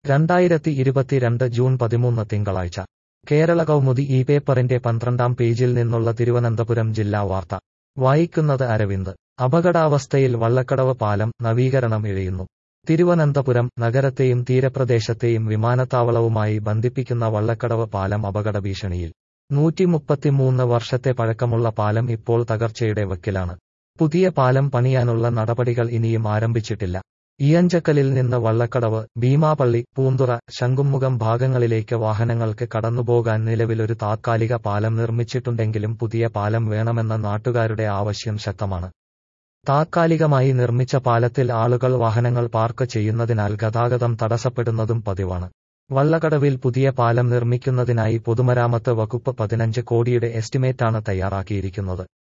രണ്ടായിരത്തി ഇരുപത്തിരണ്ട് ജൂൺ പതിമൂന്ന് തിങ്കളാഴ്ച കേരള കൗമുദി ഈ പേപ്പറിന്റെ പന്ത്രണ്ടാം പേജിൽ നിന്നുള്ള തിരുവനന്തപുരം ജില്ലാ വാർത്ത വായിക്കുന്നത് അരവിന്ദ് അപകടാവസ്ഥയിൽ വള്ളക്കടവ് പാലം നവീകരണം ഇഴയുന്നു തിരുവനന്തപുരം നഗരത്തെയും തീരപ്രദേശത്തെയും വിമാനത്താവളവുമായി ബന്ധിപ്പിക്കുന്ന വള്ളക്കടവ് പാലം അപകട ഭീഷണിയിൽ നൂറ്റിമുപ്പത്തിമൂന്ന് വർഷത്തെ പഴക്കമുള്ള പാലം ഇപ്പോൾ തകർച്ചയുടെ വക്കിലാണ് പുതിയ പാലം പണിയാനുള്ള നടപടികൾ ഇനിയും ആരംഭിച്ചിട്ടില്ല ഇയഞ്ചക്കലിൽ നിന്ന് വള്ളക്കടവ് ഭീമാപള്ളി പൂന്തുറ ശംഖുമുഖം ഭാഗങ്ങളിലേക്ക് വാഹനങ്ങൾക്ക് കടന്നുപോകാൻ നിലവിലൊരു താത്കാലിക പാലം നിർമ്മിച്ചിട്ടുണ്ടെങ്കിലും പുതിയ പാലം വേണമെന്ന നാട്ടുകാരുടെ ആവശ്യം ശക്തമാണ് താത്കാലികമായി നിർമ്മിച്ച പാലത്തിൽ ആളുകൾ വാഹനങ്ങൾ പാർക്ക് ചെയ്യുന്നതിനാൽ ഗതാഗതം തടസ്സപ്പെടുന്നതും പതിവാണ് വള്ളക്കടവിൽ പുതിയ പാലം നിർമ്മിക്കുന്നതിനായി പൊതുമരാമത്ത് വകുപ്പ് പതിനഞ്ച് കോടിയുടെ എസ്റ്റിമേറ്റാണ് തയ്യാറാക്കിയിരിക്കുന്നത്